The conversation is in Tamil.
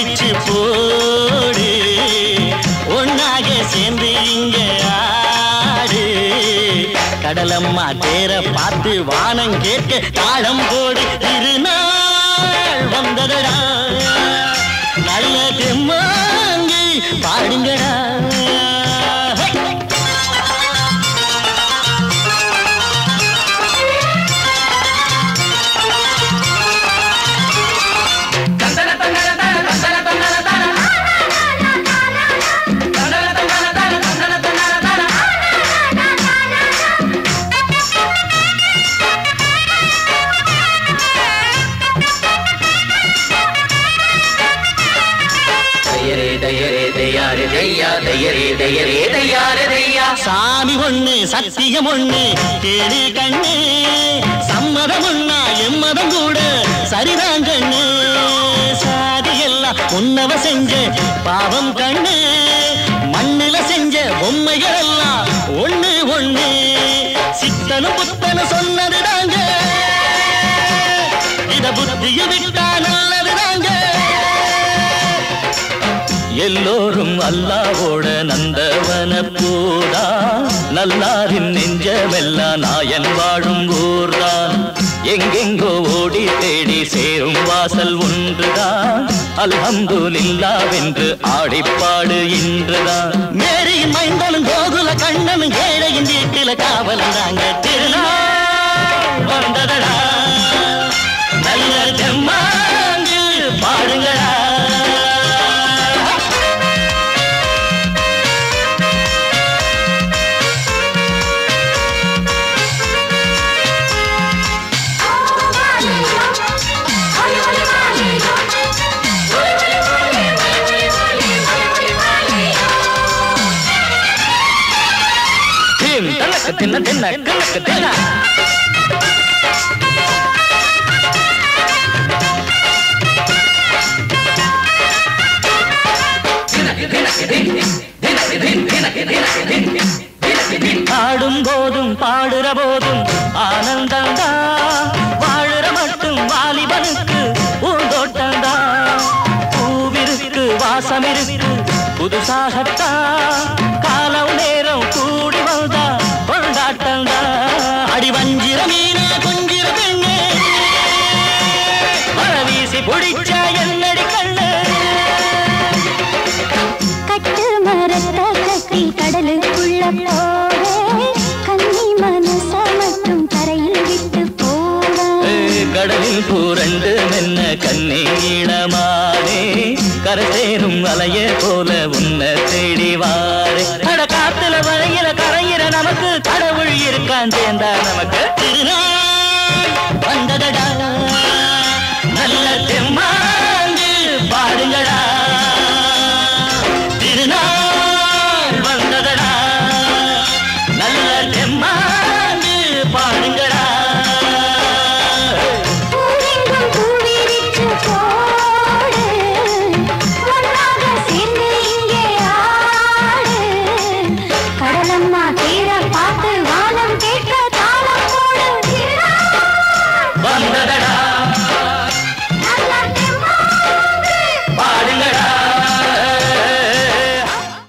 பிரிச்சு போடு ஒன்னாக சேர்ந்து இங்க ஆடு கடலம்மா தேர பார்த்து வானம் கேட்க தாளம் போடு திருநாள் வந்ததடா நல்ல தெம்மாங்கி பாடுங்கடா ஹே! தையரே தையரே தையாரே தையா தையரே தையரே தையாரே தையா சாமி ஒண்ணு சத்தியம் ஒண்ணு கேளு கண்ணு சம்மதம் ஒண்ணா எம்மதம் கூட சரிதான் கண்ணு சாதி எல்லாம் உன்னவ செஞ்ச பாவம் கண்ணு மண்ணுல செஞ்ச பொம்மைகள் எல்லாம் ஒண்ணு ஒண்ணு சித்தனும் புத்தனும் சொன்னது தாங்க இத புத்திய விட்டா நல்லது தாங்க எல்லோரும் அல்லாவோட நந்தவன பூதா நல்லாரின் நெஞ்சமெல்லாம் நாயன் வாழும் ஊர்தான் எங்கெங்கோ ஓடி தேடி சேரும் வாசல் ஒன்றுதான் அல்ஹம்துலில்லாவென்று ஆடிப்பாடு இன்றுதான் மேரியின் மைந்தனும் கோகுல கண்ணனும் ஏழையின் வீட்டில காவலும் தாங்க திருநாள் வந்ததடா நல்ல தெம்மாங்கு பாடுங்களா தின் தனக்கு தின்ன தின்ன கணக்கு தின்ன ஆடும் போதும் பாடுற போதும் ஆனந்தம் தான் வாழுற மட்டும் வாலிபனுக்கு பூந்தோட்டம் பூவிருக்கு வாசம் இருக்கு புதுசாகத்தான் காலம் நேரம் கூடி வந்தா கொண்டாட்டம் அடி வஞ்சிர மீன கொஞ்சிர பெண்ணு வர வீசி பிடிச்ச என்னடி கண்ணு கட்டு மரத்த கட்டி கடலுக்குள்ள போவே கன்னி மனச மட்டும் கரையில் விட்டு போவே ஏய், கடலில் பூரண்டு மென்ன கண்ணீளமானே கரை சேரும் அலைய போல உன்னை தேடி வாரே அட காத்துல வளையில கரையிற நமக்கு கடவுள் இருக்கான் சேர்ந்தா நமக்கு